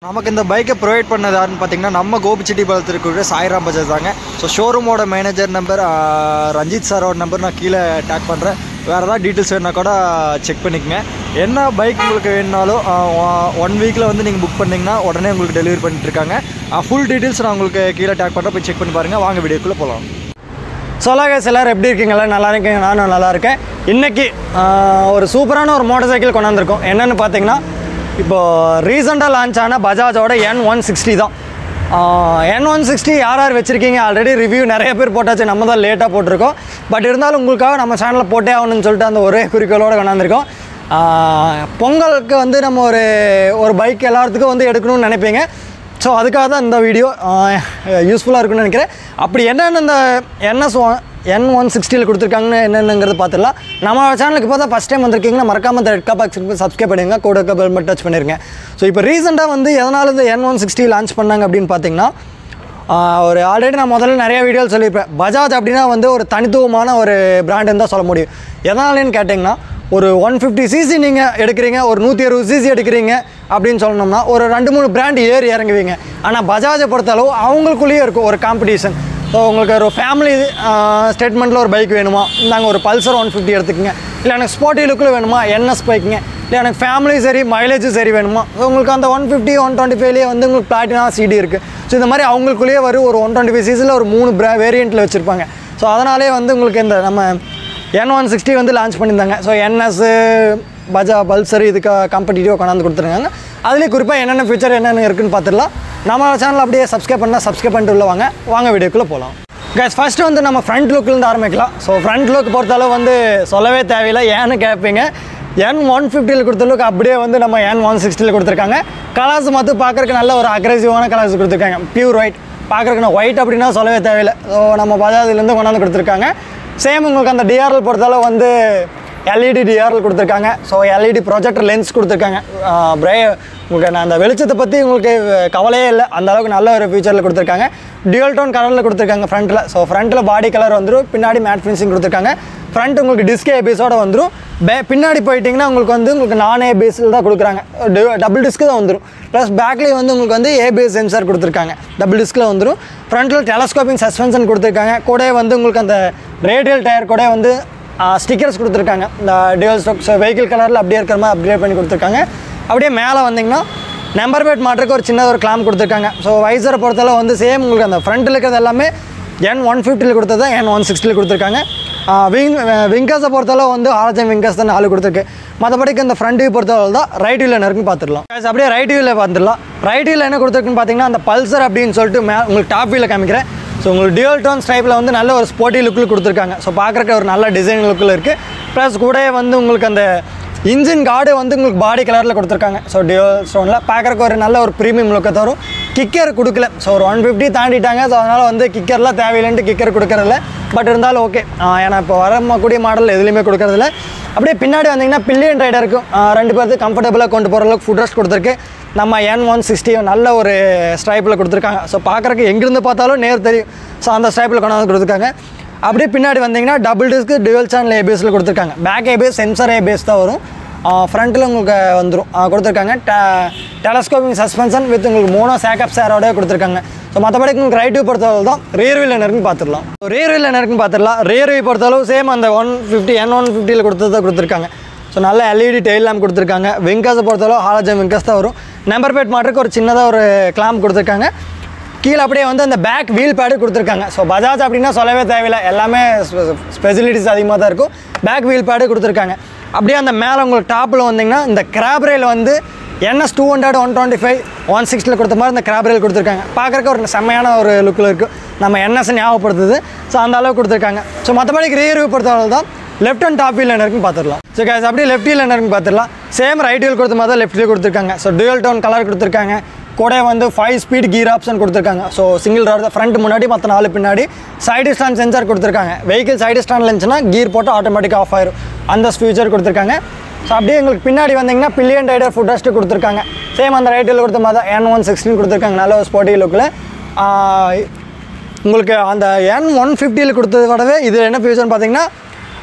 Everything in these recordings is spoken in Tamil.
நமக்கு இந்த பைக்கை ப்ரொவைட் பண்ணது யாருன்னு பார்த்தீங்கன்னா நம்ம கோபிச்செட்டிப்பாளத்தில் இருக்கக்கூடிய சாய்ராம் பஜாஜ் தாங்க ஸோ ஷோரூமோட மேனேஜர் நம்பர் ரஞ்சித் சாரோட நம்பர் நான் கீழே டேக் பண்ணுறேன் வேறு ஏதாவது டீட்டெயில்ஸ் வேணா கூட செக் பண்ணிக்கங்க என்ன பைக் உங்களுக்கு வேணுனாலும் ஒன் வீக்கில் வந்து நீங்கள் புக் பண்ணிங்கன்னா உடனே உங்களுக்கு டெலிவரி பண்ணிட்டுருக்காங்க ஃபுல் டீட்டெயில்ஸ் நான் உங்களுக்கு கீழே டேக் பண்ணுறேன் போய் செக் பண்ணி பாருங்கள் வாங்க வீடியோக்குள்ளே போகலாம் சொல்லாக எல்லாரும் எப்படி இருக்கீங்களா நல்லா இருக்கீங்க நானும் நல்லா இருக்கேன் இன்றைக்கி ஒரு சூப்பரான ஒரு மோட்டார் சைக்கிள் கொண்டாந்துருக்கோம் என்னென்னு பார்த்தீங்கன்னா இப்போது ரீசெண்டாக லான்ச் ஆன பஜாஜோட என் ஒன் சிக்ஸ்டி தான் என் ஒன் சிக்ஸ்டி யார் யார் வச்சுருக்கீங்க ஆல்ரெடி ரிவ்யூ நிறைய பேர் போட்டாச்சு நம்ம தான் லேட்டாக போட்டிருக்கோம் பட் இருந்தாலும் உங்களுக்காக நம்ம சேனலில் போட்டே ஆகணும்னு சொல்லிட்டு அந்த ஒரே குறிக்கோளோடு கொண்டாந்துருக்கோம் ஆஹ், பொங்கலுக்கு வந்து நம்ம ஒரு ஒரு பைக் எல்லாத்துக்கும் வந்து எடுக்கணும்னு நினைப்பீங்க ஸோ அதுக்காக தான் இந்த வீடியோ யூஸ்ஃபுல்லாக இருக்கும்னு நினைக்கிறேன் அப்படி என்னென்ன இந்த என்எஸ் என் ஒன் சிக்ஸ்டியில் கொடுத்துருக்காங்கன்னு என்னென்னங்கிறது பார்த்துடலாம் நம்ம சேனலுக்கு இப்போ தான் ஃபஸ்ட் டைம் வந்திருக்கீங்கன்னா மறக்காம இந்த ரெட் பாக்ஸ் சப்ஸ்கிரைப் பண்ணுங்க கூட இருக்க பெல் பட்டன் டச் பண்ணிருங்க ஸோ இப்போ ரீசெண்டாக வந்து எதனால் இந்த என் ஒன் சிக்ஸ்டி லான்ச் பண்ணாங்க அப்படின்னு பார்த்தீங்கன்னா ஆஹ், ஒரு ஆல்ரெடி நான் முதல்ல நிறைய வீடியோ சொல்லியிருப்பேன் பஜாஜ் அப்படின்னா வந்து ஒரு தனித்துவமான ஒரு பிராண்டுன்னு தான் சொல்ல முடியும் எதனாலன்னு கேட்டிங்கன்னா ஒரு ஒன் ஃபிஃப்டி சிசி நீங்கள் எடுக்கிறீங்க ஒரு நூற்றி அறுபது சிசி எடுக்கிறீங்க அப்படின்னு சொன்னோம்னா ஒரு ரெண்டு மூணு பிராண்ட் ஏறி இறங்குவீங்க ஆனால் பஜாஜை பொறுத்தளவு அவங்களுக்குள்ளேயே இருக்கும் ஒரு காம்படிஷன் ஸோ உங்களுக்கு ஒரு ஃபேமிலி ஸ்டேட்மெண்ட்டில் ஒரு பைக் வேணுமா நாங்கள் ஒரு பல்சர் ஒன் ஃபிஃப்டி எடுத்துக்கங்க இல்லை எனக்கு ஸ்போர்ட்டி லுக்கில் வேணுமா என்எஸ் பைக்குங்க இல்லை எனக்கு ஃபேமிலி சரி மைலேஜும் சரி வேணுமா ஸோ உங்களுக்கு அந்த ஒன் ஃபிஃப்டி ஒன் டுவெண்ட்டி ஃபைவ்லேயே வந்து உங்களுக்கு பிளாட்டினா சிடி இருக்குது ஸோ இந்த மாதிரி அவங்களுக்குள்ளேயே வரும் ஒரு ஒன் டுவெண்ட்டி ஃபைவ் சிசியில் ஒரு மூணு ப்ரா வேரியண்ட்டில் வச்சுருப்பாங்க ஸோ அதனாலே வந்து உங்களுக்கு இந்த நம்ம என் ஒன் சிக்ஸ்டி வந்து லான்ச் பண்ணியிருந்தாங்க ஸோ என்எஸ் பஜா பல்சர் இதுக்கு காம்படிட்டிவாக கொண்டாந்து கொடுத்துருக்காங்க அதுலேயே குறிப்பாக என்னென்ன ஃபீச்சர் என்னென்ன இருக்குன்னு பார்த்துடலாம் நம்ம சேனல் அப்படியே சப்ஸ்கிரைப் பண்ணால் சப்ஸ்கிரைப் பண்ணிட்டு உள்ள வாங்க வாங்க வீடியோக்குள்ளே போகலாம் கேஸ் ஃபஸ்ட்டு வந்து நம்ம ஃப்ரண்ட் லுக்லேருந்து ஆரம்பிக்கலாம் ஸோ ஃப்ரண்ட் லுக் பொறுத்தளவு வந்து சொல்லவே தேவையில்லை ஏன்னு கேட்பீங்க என் ஒன் ஃபிஃப்டியில் கொடுத்த லுக் அப்படியே வந்து நம்ம என் ஒன் சிக்ஸ்டியில் கொடுத்துருக்காங்க கலர்ஸ் மட்டும் பார்க்குறக்கு நல்ல ஒரு அக்ரெசிவான கலர்ஸ் கொடுத்துருக்காங்க பியூர் ஒயிட் பார்க்குறக்கு நான் ஒயிட் அப்படின்னா சொல்லவே தேவையில்லை ஸோ நம்ம பஜாஜ்லேருந்து கொண்டாந்து கொடுத்துருக்காங்க சேம் உங்களுக்கு அந்த டிஆர்எல் பொறுத்தளவு வந்து எல்இடி டிஆர்எல் கொடுத்துருக்காங்க ஸோ எல்இடி ப்ரொஜெக்டர் லென்ஸ் கொடுத்துருக்காங்க பிரே உங்களுக்கு நான் அந்த வெளிச்சத்தை பற்றி உங்களுக்கு கவலையே இல்லை அந்த அளவுக்கு நல்ல ஒரு ஃபியூச்சரில் கொடுத்துருக்காங்க டியூல் டோன் கலரில் கொடுத்துருக்காங்க ஃப்ரண்ட்டில் ஸோ ஃப்ரண்ட்டில் பாடி கலர் வந்துடும் பின்னாடி மேட் ஃபினிஷிங் கொடுத்துருக்காங்க ஃப்ரண்ட் உங்களுக்கு டிஸ்க் ஏபிஎஸோட வந்துடும் பே பின்னாடி போயிட்டிங்கன்னா உங்களுக்கு வந்து உங்களுக்கு நான் ஏபிஎஸ்ஸில் தான் கொடுக்குறாங்க டபுள் டிஸ்க்கு தான் வந்துடும் ப்ளஸ் பேக்லேயே வந்து உங்களுக்கு வந்து ஏபிஎஸ் சென்சார் கொடுத்துருக்காங்க டபுள் டிஸ்கில் வந்துடும் ஃப்ரண்ட்டில் டெலஸ்கோப்பிங் சஸ்பென்ஷன் கொடுத்துருக்காங்க கூட வந்து உங்களுக்கு அந்த ரேடியல் டயர் கூட வந்து ஸ்டிக்கர்ஸ் கொடுத்துருக்காங்க இந்த டியூல் ஸ்டாக் வெஹிக்கிள் கலரில் அப்படியே இருக்கிற மாதிரி அப்கிரேட் பண்ணி கொடுத்துருக்காங்க அப்படியே மேலே வந்தீங்கன்னா நம்பர் பிளேட் மாட்டுறதுக்கு ஒரு சின்ன ஒரு கிளாம் கொடுத்துருக்காங்க ஸோ வைசரை பொறுத்தளவு வந்து சேம் உங்களுக்கு அந்த ஃப்ரண்ட்டில் இருக்கிறது எல்லாமே என் ஒன் ஃபிஃப்டியில் கொடுத்தது என் ஒன் சிக்ஸ்டியில் கொடுத்துருக்காங்க விங் விங்கர்ஸை பொறுத்தளவு வந்து ஆலஜம் விங்கர்ஸ் தான் நாலு கொடுத்துருக்கு மற்றபடிக்கு இந்த ஃப்ரண்ட் வியூ பொறுத்தளவு தான் ரைட் வியூவில் இருக்குன்னு பார்த்துடலாம் Guys, அப்படியே ரைட் வியூவில் பார்த்துடலாம் ரைட் வியூவில் என்ன கொடுத்துருக்குன்னு பார்த்தீங்கன்னா அந்த பல்சர் அப்படின்னு சொல்லிட்டு மே உங்களுக்கு டாப் வியூவில் காமிக்கிறேன் ஸோ உங்களுக்கு டியூல் டோன் ஸ்டைப்பில் வந்து நல்ல ஒரு ஸ்போர்ட்டி லுக்கில் கொடுத்துருக்காங்க ஸோ பார்க்குறக்கு ஒரு நல்ல டிசைன் லுக்கில் இருக்குது ப்ளஸ் கூட வந்து உங்களுக்கு அந்த இன்ஜின் கார்டு வந்து உங்களுக்கு பாடி கலரில் கொடுத்துருக்காங்க ஸோ டியூல் ஸ்டோனில் பார்க்குறக்கு ஒரு நல்ல ஒரு ப்ரீமியம் லுக்கை தரும் கிக்கர் கொடுக்கல ஸோ ஒரு ஒன் ஃபிஃப்டி தாண்டிட்டாங்க ஸோ அதனால் வந்து கிக்கர்லாம் தேவையில்லைன்ட்டு கிக்கர் கொடுக்கறதில்ல பட் இருந்தாலும் ஓகே ஏன்னா இப்போ வரக்கூடிய மாடல் எதுலேயுமே கொடுக்கறதில்ல அப்படியே பின்னாடி வந்தீங்கன்னா பில்லியன் ரைடருக்கும் ரெண்டு பேருக்கு கம்ஃபர்டபுளாக கொண்டு போகிற அளவுக்கு ஃபுட் ரெஸ்ட் கொடுத்துருக்கு நம்ம என் ஒன் சிக்ஸ்டி நல்ல ஒரு ஸ்ட்ரைப்பில் கொடுத்துருக்காங்க ஸோ பார்க்குறக்கு எங்கேருந்து பார்த்தாலும் நேர் தெரியும் ஸோ அந்த ஸ்ட்ரைப்பில் கொண்டாந்து கொடுத்துருக்காங்க அப்படியே பின்னாடி வந்தீங்கன்னா டபுள் டிஸ்க்கு டுவல் சேனல் ஏபிஎஸ்ல கொடுத்துருக்காங்க பேக் ஏபிஎஸ் சென்சர் ஏபிஎஸ் தான் வரும் ஃப்ரண்ட்டில் உங்களுக்கு வந்துடும் கொடுத்துருக்காங்க டெலஸ்கோபிங் சஸ்பென்ஷன் வித் உங்களுக்கு மூணோ சேக்கப் சேரோட கொடுத்துருக்காங்க ஸோ மற்றபடி உங்களுக்கு ரைட் வியூ பொறுத்தளவு தான் ரியர் வீல் என்ன இருக்குன்னு பார்த்துடலாம் ரியர் வீல் என்ன இருக்குன்னு பார்த்துடலாம் ரியர் வியூ பொறுத்தளவு சேம் அந்த ஒன் ஃபிஃப்டி என் ஒன் ஃபிஃப்டியில் கொடுத்தது தான் கொடுத்துருக்காங்க ஸோ நல்ல எல்இடி டெயில் லேம்ப் கொடுத்துருக்காங்க விங்கர்ஸை பொறுத்தளவு ஹாலஜன் விங்கர்ஸ் தான் வரும் நம்பர் பிளேட் மாட்டுக்கு ஒரு சின்னதாக ஒரு கிளாம்ப் கொடுத்துருக்காங்க கீழே அப்படியே வந்து அந்த பேக் வீல் பேடு கொடுத்துருக்காங்க ஸோ பஜாஜ் அப்படின்னா சொல்லவே தேவையில்லை எல்லாமே ஸ்பெசிலிட்டிஸ் அதிகமாக தான் இருக்கும் பேக் வீல் பேடு கொடுத்துருக்காங்க அப்படியே அந்த மேலே உங்களுக்கு டாப்பில் வந்தீங்கன்னா இந்த கிராப் ரயில் வந்து NS two hundred one twenty five one சிக்ஸ்டியில் கொடுத்த மாதிரி இந்த கிராப் ரயில் கொடுத்துருக்காங்க பார்க்குறக்கு ஒரு செம்மையான ஒரு லுக்கில் இருக்குது நம்ம என்எஸ் ஞாபகப்படுத்துது ஸோ அந்த அளவுக்கு கொடுத்துருக்காங்க ஸோ மற்றபடிக்கு ரியர் வியூ பொறுத்தளவு தான் லெஃப்ட் அண்ட் டாப் வீல் என்ன இருக்குன்னு பார்த்துடலாம் ஸோ guys அப்படியே லெஃப்ட் வீல் என்ன இருக்குன்னு பார்த்துடலாம் சேம் ரைட் வீல் கொடுத்த மாதிரி தான் லெஃப்ட் வீல் கொடுத்துருக்காங்க ஸோ டுவல் டோன் கலர் கொடுத்துருக்காங்க கூட வந்து ஃபைவ் ஸ்பீட் கீர் ஆப்ஷன் கொடுத்துருக்காங்க ஸோ சிங்கிள் ரோடு தான் ஃப்ரண்ட் முன்னாடி மற்ற நாலு பின்னாடி சைடு ஸ்டாண்ட் சென்சார் கொடுத்துருக்காங்க வெஹிக்கிள் சைடு ஸ்டாண்டில் இருந்துச்சுன்னா கீர் போட்டு ஆட்டோமேட்டிக்காக ஆஃப் ஆயிரும் அந்த ஃபியூச்சர் கொடுத்துருக்காங்க ஸோ அப்படியே உங்களுக்கு பின்னாடி வந்தீங்கன்னா பில்லியன் ரைடர் ஃபுட் ரெஸ்ட் கொடுத்துருக்காங்க சேம் அந்த ரைட்டில் கொடுத்த மாதிரி தான் என் ஒன் சிக்ஸ்டின் கொடுத்துருக்காங்க நல்ல ஒரு ஸ்போர்ட்டி லுக்கில் உங்களுக்கு அந்த என் ஒன் ஃபிஃப்டியில் கொடுத்தத விடவே இது என்ன ஃபியூச்சர்னு பார்த்தீங்கன்னா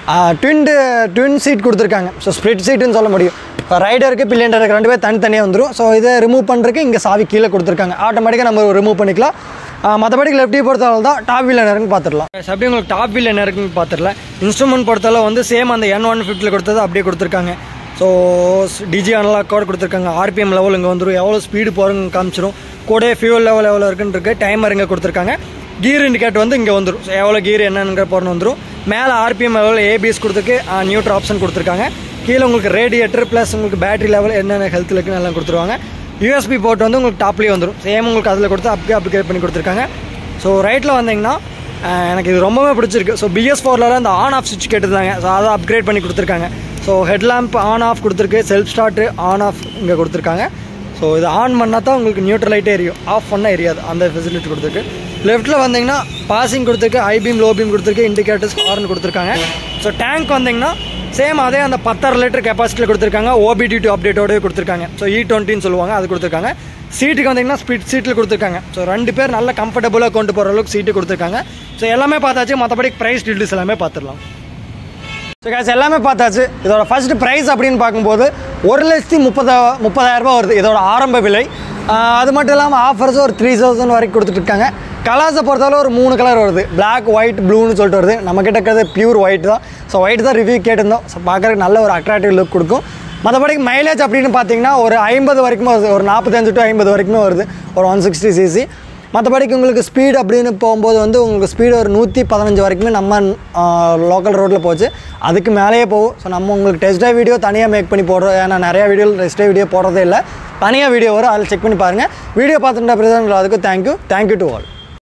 ட்வின் ட்வின் சீட் கொடுத்துருக்காங்க ஸோ ஸ்ப்ளிட் சீட்டுன்னு சொல்ல முடியும் இப்போ ரைடருக்கு பில்லியன் ரைடருக்கு ரெண்டு பேர் தனித்தனியாக வந்துடும் ஸோ இதை ரிமூவ் பண்ணுறதுக்கு இங்கே சாவி கீழே கொடுத்துருக்காங்க ஆட்டோமேட்டிக்காக நம்ம ரிமூவ் பண்ணிக்கலாம் மற்றபடி லெஃப்டி பொறுத்தளவு தான் டாப் வீல் என்ன இருக்குன்னு பார்த்துடலாம் அப்படி உங்களுக்கு டாப் வீல் என்ன இருக்குன்னு பார்த்துடலாம் இன்ஸ்ட்ருமெண்ட் பொறுத்தளவு வந்து சேம் அந்த என் ஒன் ஃபிஃப்டியில் கொடுத்தது அப்படியே கொடுத்துருக்காங்க ஸோ டிஜி அனலாக் கோட் கொடுத்துருக்காங்க ஆர்பிஎம் லெவல் இங்கே வந்துடும் எவ்வளோ ஸ்பீடு போகிறோங்க காமிச்சிரும் கூட ஃபியூல் லெவல் எவ்வளோ இருக்குன்னு இருக்கு டைமர் இங்கே கொடுத்துருக்காங்க கீர் இண்டிகேட் வந்து இங்கே வந்துடும் ஸோ எவ்வளோ கீர் என்னங்கிற போகிறன்னு வந்துடும் மேலே ஆர்பிஎம் லெவல் ஏபிஎஸ் கொடுத்துருக்கு நியூட்ரு ஆப்ஷன் கொடுத்துருக்காங்க கீழே உங்களுக்கு ரேடியேட்டர் ப்ளஸ் உங்களுக்கு பேட்டரி லெவல் என்னென்ன ஹெல்த் இருக்குன்னு எல்லாம் கொடுத்துருவாங்க யூஎஸ்பி போர்ட் வந்து உங்களுக்கு டாப்லேயே வந்துடும் சேம் உங்களுக்கு அதில் கொடுத்து அப்கே அப்கிரேட் பண்ணி கொடுத்துருக்காங்க ஸோ ரைட்டில் வந்தீங்கன்னா அஹ், எனக்கு இது ரொம்பவே பிடிச்சிருக்கு ஸோ பிஎஸ் ஃபோரில் அந்த ஆன் ஆஃப் சுவிட்ச் கேட்டுருந்தாங்க ஸோ அதை அப்கிரேட் பண்ணி கொடுத்துருக்காங்க ஸோ ஹெட்லாம்ப் ஆன் ஆஃப் கொடுத்துருக்கு செல்ஃப் ஸ்டார்ட்டு ஆன் ஆஃப் இங்கே கொடுத்துருக்காங்க ஸோ இது ஆன் பண்ணால் தான் உங்களுக்கு நியூட்ரல் லைட்டே எரியும் ஆஃப் பண்ணால் எரியாது அந்த ஃபெசிலிட்டி கொடுத்துருக்கு லெஃப்ட்டில் வந்தீங்கன்னா பாசிங் கொடுத்துருக்கு ஐ பீம் லோ பீம் கொடுத்துருக்கு இண்டிகேட்டர்ஸ் ஹார்ன் கொடுத்துருக்காங்க ஸோ டேங்க் வந்தீங்கன்னா சேம் அதே அந்த பத்தரை லிட்டர் கெப்பாசிட்டியில் கொடுத்துருக்காங்க ஓபிடி டூ அப்டேட்டோடய கொடுத்துருக்காங்க ஸோ இ டுவெண்ட்டின்னு சொல்லுவாங்க அது கொடுத்துருக்காங்க சீட்டுக்கு வந்தீங்கன்னா ஸ்பிட் சீட்டில் கொடுத்துருக்காங்க ஸோ ரெண்டு பேர் நல்ல கம்ஃபர்டபுளாக கொண்டு போகிற அளவுக்கு சீட்டு கொடுத்துருக்காங்க ஸோ எல்லாமே பார்த்தாச்சு மற்றபடி ப்ரைஸ் டீட்டெயில்ஸ் எல்லாமே பார்த்துடலாம் ஸோ கேஸ் எல்லாமே பார்த்தாச்சு இதோட ஃபர்ஸ்ட் ப்ரைஸ் அப்படின்னு பார்க்கும்போது ஒரு லட்சத்தி முப்பதா முப்பதாயிரம் ரூபாய் வருது இதோட ஆரம்ப விலை ஆஹ் அது மட்டும் இல்லாமல் ஆஃபர்ஸ் ஒரு த்ரீ தௌசண்ட் வரைக்கும் கொடுத்துட்டு இருக்காங்க கலர்ஸை பொறுத்தவரை ஒரு மூணு கலர் வருது Black ஒயிட் ப்ளூன்னு சொல்லிட்டு வருது நம்ம கிட்ட இருக்கிறது பியூர் ஒயிட் தான் ஸோ ஒயிட் தான் ரிவ்யூ கேட்டிருந்தோம் ஸோ பார்க்குறதுக்கு நல்ல ஒரு அட்ராக்டிவ் லுக் கொடுக்கும் மற்றபடி மைலேஜ் அப்படின்னு பார்த்தீங்கன்னா ஒரு ஐம்பது வரைக்கும் வருது ஒரு நாற்பத்தஞ்சு டு ஐம்பது வரைக்குமே வருது ஒரு ஒன் சிக்ஸ்டி சிசி மற்றபடிக்கு உங்களுக்கு ஸ்பீடு அப்படின்னு போகும்போது வந்து உங்களுக்கு ஸ்பீடு ஒரு நூற்றி பதினஞ்சு வரைக்குமே நம்ம லோக்கல் ரோட்டில் போச்சு அதுக்கு மேலேயே போகும் ஸோ நம்ம உங்களுக்கு டெஸ்ட் ட்ரைவ் வீடியோ தனியாக மேக் பண்ணி போடுறோம் ஏன்னா நிறையா வீடியோ டெஸ்ட் ட்ரைவ் வீடியோ போடுறதே இல்லை தனியாக வீடியோ வரும் அதில் செக் பண்ணி பாருங்கள் வீடியோ பார்த்துட்டு பிரதன் அதுக்கு தேங்க்யூ தேங்க்யூ டு ஆல்